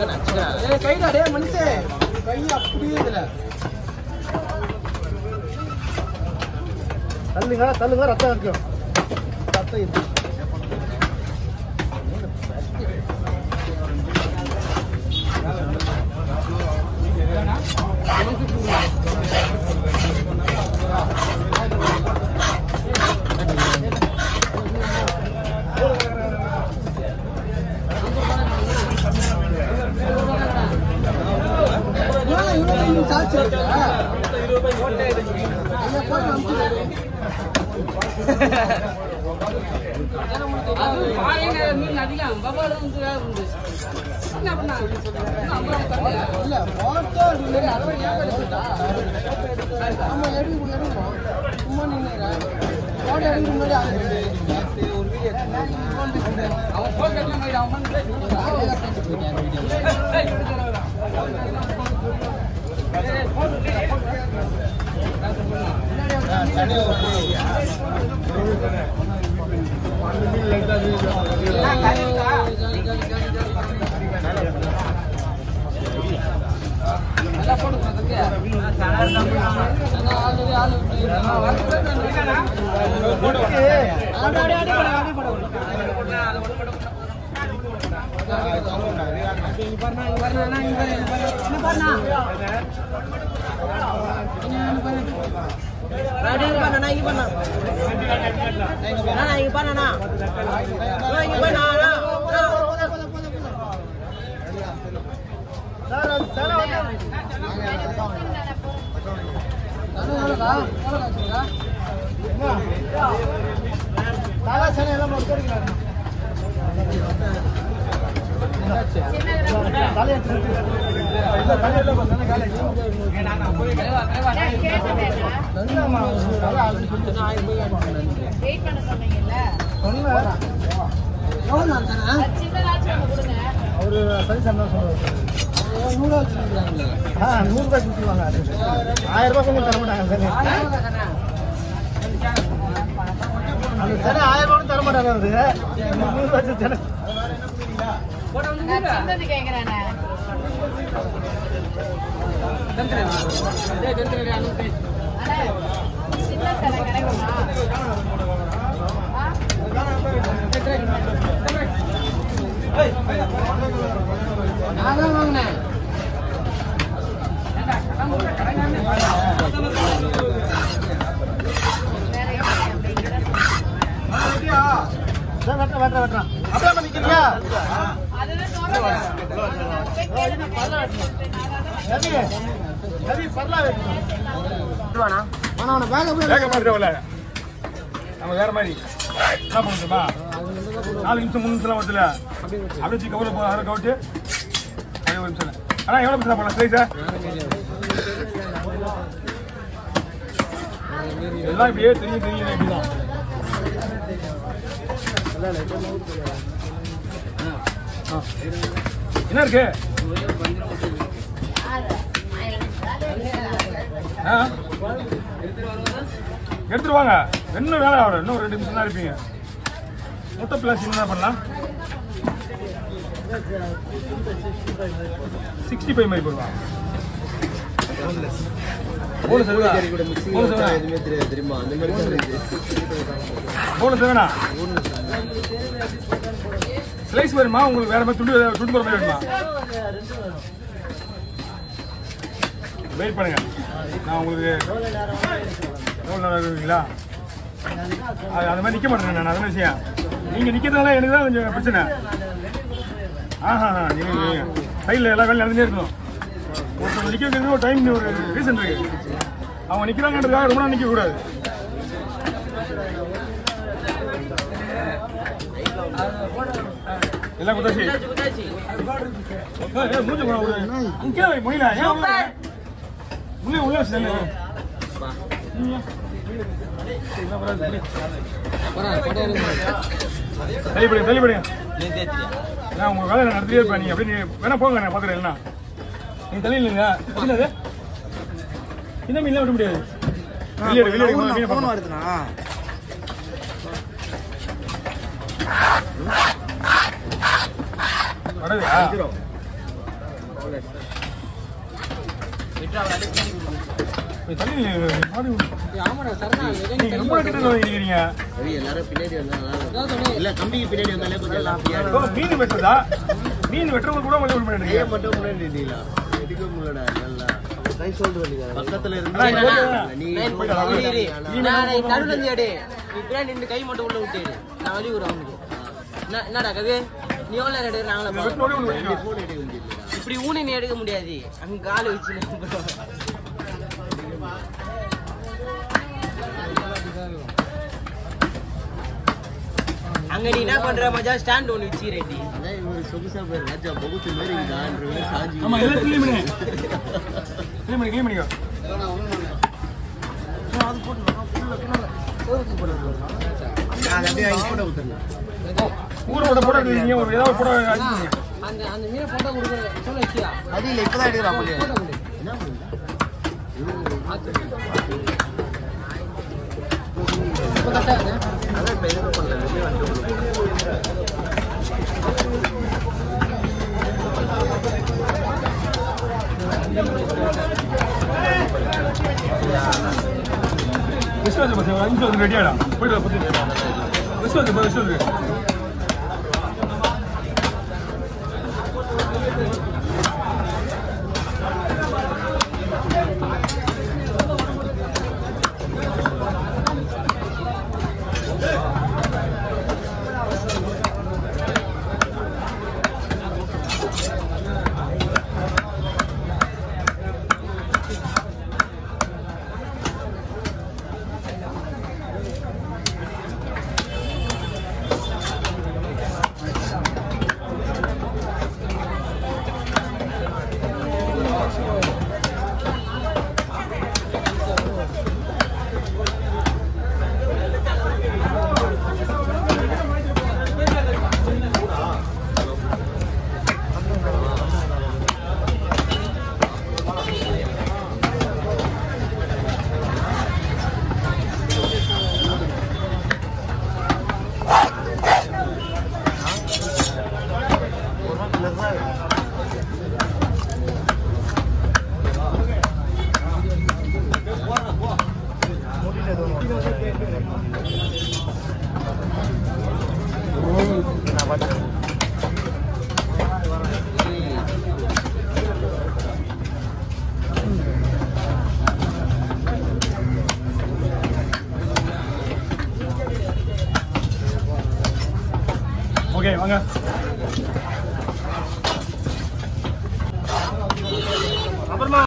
ஏய் கைடா டேய் மனுஷன் கை அப்படியே இதுல தள்ளுங்க தள்ளுங்க ரத்தம் இருக்கும் ரத்தம் இருக்கு இவன் இவன் இவன் சாட்சி இருக்கா ஐயா போய் அமுச்சு அது பாயங்க மீன் அதிகம் பபால் வந்து வேற உண்டு என்ன பண்ணா இல்ல போட்டோ எடுக்கல அறுபது ஞாபகம் இருக்குதா ஆமா எடுக்க எடுக்கணும் சும்மா நின்னுற போட்டோ எடுக்க முன்னாடி அது ஒரு வீடியோ அவன் போன் கட்டலாம் மாதிரி அவன் நல்லா போட்டு தம்பி ஆல்ரெடி ஆளு தாலா சேனை எல்லாம் ஒரு கிடைக்கிறாங்க தலையை திருப்பி. இல்ல, தலையில போ, தானே காலை. இல்லம்மா, தலை அது கொஞ்சம் வெயிட் பண்ண சொன்னீங்கல்ல சொன்னேன். எவ்வளோ நான் தானே சின்னதாச்சும் ஒண்ணு கொடுங்க அவரு சரி சந்தோஷம் சொல்லுவாரு. நூறு வச்சுருக்காங்களே ஆ, நூறு ரூபாய் கொடுத்துருவாங்க அது. ஆயிரம் ரூபாய் கொஞ்சம் தர மாட்டாங்க சரி. அந்த சரி ஆயிரம் ரூபாய் தர மாட்டாங்க அவரு. நூறு ரூபாய் சரி. நான் சின்னது கேக்குறேனே அண்ணா சின்ன சேலை கிடைக்குமா ஆ? நான் தான் வாங்கினேன் வேற எப்படி இதோ வெட்டுறேன், வெட்டுறேன், வெட்டுறேன். அப்படியே பண்ணி நிக்கிறியா? அதுதான் சொல்றேன் ரவி, ரவி, பரலா வெட்டணும். ஆனா அவனை பேக்க போய் வேக மாட்டேன் நம்ம வேற மாதிரி என்ன பண்ணுமா நாலு நிமிஷம் மூணு நிமிஷம் வருதுல அப்படியே வச்சு கவுல போ அரை கவுட்டு அதே ஒரு நிமிஷம் அண்ணா எவ்வளோ நிமிஷம் பண்ணலாம் ஸ்லைஸா எல்லாம் இப்படியே தெரியும் தெரியும் இப்படிதான் ஆ. என்ன இருக்கு ஆ எடுத்துட்டு வாங்க என்ன வேலை ஆகும் இன்னும் ஒரு ரெண்டு நிமிஷம் தான் இருப்பீங்க முட்டை பிளாஸ் என்ன பண்ணலாம் சிக்ஸ்டி ஃபைவ் மாதிரி போடுவாங்க போனஸ் எதுவா போனஸ் எதுவா எதுவுமே தெரியாது தெரியுமா அந்த மாதிரி தான் இருக்கு போனஸ் வேணா ஸ்லைஸ் வேணுமா உங்களுக்கு வேற மாதிரி துண்டு துண்டு போற மாதிரி வேணுமா வெயிட் பண்ணுங்க நான் உங்களுக்கு எவ்வளோ நேரம் இருக்குங்களா அது அந்த மாதிரி நிற்க மாட்டேங்க நான் அதே விஷயம் நீங்கள் நிற்கிறதுனால எனக்கு தான் கொஞ்சம் பிரச்சனை ஆஹா நீங்கள் நீங்கள் சைடில் எல்லா வேலையும் நடந்துட்டே இருக்கணும் ஒருத்தவங்க நிற்க வைக்கிறது ஒரு டைம் ஒரு ரீசன் இருக்கு அவங்க நிற்கிறாங்கன்றதுக்காக ரொம்ப நாள் நிற்கக்கூடாது எல்லாம் குத்தாச்சு ஏய், ஏய், மூஞ்சி போடா, ஒரு இங்கே வை, முடியல ஏன் உள்ள வை? உள்ளே உள்ள வச்சு தள்ளு. நீங்க. என்ன பண்றது, புடி. தள்ளி போடுங்க தள்ளி போடுங்க நான் உங்க வேலை நடத்திட்டே இருப்பேன் நீங்க அப்படியே நீ- வேணா போங்க நான் பாத்துக்கிறேன் இல்லைன்னா நீங்க தள்ளி இல்லைங்க என்னது இந்த மீன்லாம் விட முடியாது வெளியே வெளியே மீனை பார்ப்போம். வடவையா போய் தள்ளி மாடி விடு. ஆமாடா சரணா நீங்க ரொம்ப கிட்ட வந்து இருக்கிறீங்க எல்லாரும் பின்னாடி வந்தா இல்ல கம்பிக்கு பின்னாடி வந்தாலே கொஞ்சம் லாபியா ஓ, மீன் வெட்டுறதா மீன் வெட்டுறவங்க கூட மொழி கையை பண்ணிட்டு மட்டும் முன்னாடி நின்றீங்களா எடுக்க முடியலடா நல்லா கை சொல்லிட்டு வந்தீங்க பக்கத்துல அண்ணா, இங்க இருந்து போயிட்டு நீ நான் போயிட்டு வா. இரு, இரு. ஆனா, நீ நான் வேணா நடுவுல இருந்து எடு நீ பின்னாடி நின்று கை மட்டும் உள்ள விட்டுரு நான் வழி விடுறேன் அவனுக்கு என்ன- என்னடா கவி நீ எவ்வளோ நேரம் எடுக்கிற நாங்களே இந்த பார்க்கறோம். வெட்டினோடே ஒன்று ரெண்டு வெட்டிக்கலாம். phone எடுக்க முடியல இப்படி ஊனி நீ எடுக்க முடியாது அங்க கால் வச்சு அங்க நீ என்ன பண்ற மஜா ஸ்டாண்ட் ஒன்று வச்சு ரெட்டி அதான் இவரு சொகுசா பேர் ராஜா பகுத்து மாதிரி இருக்குதான்ற சாஞ்சி ஆமா எல்லாம் கிளீன் பண்ணு கிளீன் பண்ணி கிளீன் பண்ணிக்கோ அது அப்படியே வாங்கி போட ஊத்துறேன் ஊர் போட போட இருக்கீங்க ஒரு ஏதாவது போட அடிச்சுங்க அந்த அந்த மீனை போட்டோ கொடுக்குற சொல்ல வச்சியா அது இல்ல இப்பதான் எடுக்கிறான் அப்படியே போட்டோ கொடு என்ன பண்ணுங்க இப்போ கரெக்டாக அதான் இப்ப எதுவும் பண்ணல வெளியே வந்து உள்ள விஸ்வாசம் பத்தி ஒரு அஞ்சு நிமிஷம் ரெடியாடா போயிட்டு வா, பத்து விஸ்வாசம் பா விஸ்வாசம் ஓகே வாங்க அப்புறமா